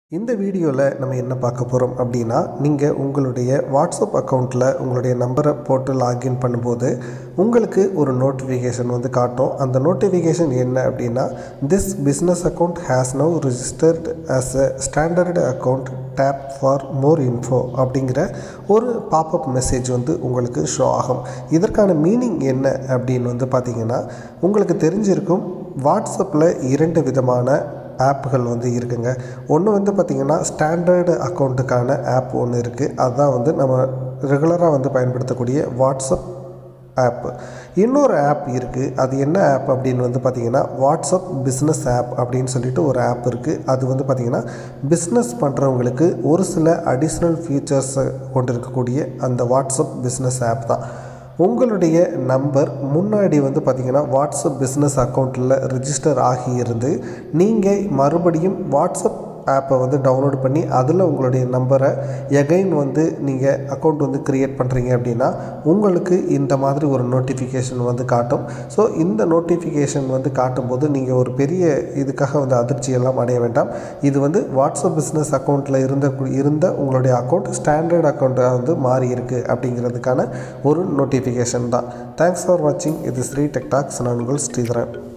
இந்த வீடியோவில் நம்ம என்ன பார்க்க போகிறோம் அப்படின்னா நீங்கள் உங்களுடைய வாட்ஸ்அப் அக்கௌண்ட்டில் உங்களுடைய நம்பரை போட்டு லாகின் பண்ணும்போது உங்களுக்கு ஒரு நோட்டிஃபிகேஷன் வந்து காட்டும் அந்த நோட்டிஃபிகேஷன் என்ன அப்படின்னா this business account has now registered as a standard account tap for more info அப்படிங்கிற ஒரு பாப்அப் மெசேஜ் வந்து உங்களுக்கு ஷோ ஆகும் இதற்கான மீனிங் என்ன அப்படின்னு வந்து பார்த்தீங்கன்னா உங்களுக்கு தெரிஞ்சிருக்கும் வாட்ஸ்அப்பில் இரண்டு விதமான ஆப்புகள் வந்து இருக்குங்க ஒன்று வந்து பார்த்திங்கன்னா ஸ்டாண்டர்டு அக்கௌண்ட்டுக்கான ஆப் ஒன்று இருக்குது அதுதான் வந்து நம்ம ரெகுலராக வந்து பயன்படுத்தக்கூடிய வாட்ஸ்அப் ஆப் இன்னொரு ஆப் இருக்குது அது என்ன ஆப் அப்படின்னு வந்து பார்த்திங்கன்னா வாட்ஸ்அப் பிஸ்னஸ் ஆப் அப்படின்னு சொல்லிட்டு ஒரு ஆப் இருக்குது அது வந்து பார்த்திங்கன்னா பிஸ்னஸ் பண்ணுறவங்களுக்கு ஒரு சில அடிஷ்னல் ஃபீச்சர்ஸை கொண்டிருக்கக்கூடிய அந்த வாட்ஸ்அப் பிஸ்னஸ் ஆப் தான் உங்களுடைய நம்பர் முன்னாடி வந்து பார்த்திங்கன்னா வாட்ஸ்அப் பிஸ்னஸ் அக்கௌண்ட்டில் ரிஜிஸ்டர் ஆகியிருந்து நீங்கள் மறுபடியும் வாட்ஸ்அப் ஆப்பை வந்து டவுன்லோட் பண்ணி அதில் உங்களுடைய நம்பரை எகைன் வந்து நீங்கள் அக்கௌண்ட் வந்து க்ரியேட் பண்ணுறீங்க அப்படின்னா உங்களுக்கு இந்த மாதிரி ஒரு நோட்டிஃபிகேஷன் வந்து காட்டும் ஸோ இந்த நோட்டிஃபிகேஷன் வந்து காட்டும்போது நீங்கள் ஒரு பெரிய இதுக்காக வந்து அதிர்ச்சியெல்லாம் அடைய வேண்டாம் இது வந்து வாட்ஸ்அப் பிஸ்னஸ் அக்கௌண்ட்டில் இருந்த இருந்த உங்களுடைய அக்கௌண்ட் ஸ்டாண்டர்ட் அக்கௌண்ட்டாக வந்து மாறி இருக்குது அப்படிங்கிறதுக்கான ஒரு நோட்டிஃபிகேஷன் தான் தேங்க்ஸ் ஃபார் வாட்சிங் இது ஸ்ரீ டெக்டாக்ஸ் நான் உங்கள் ஸ்ரீதரன்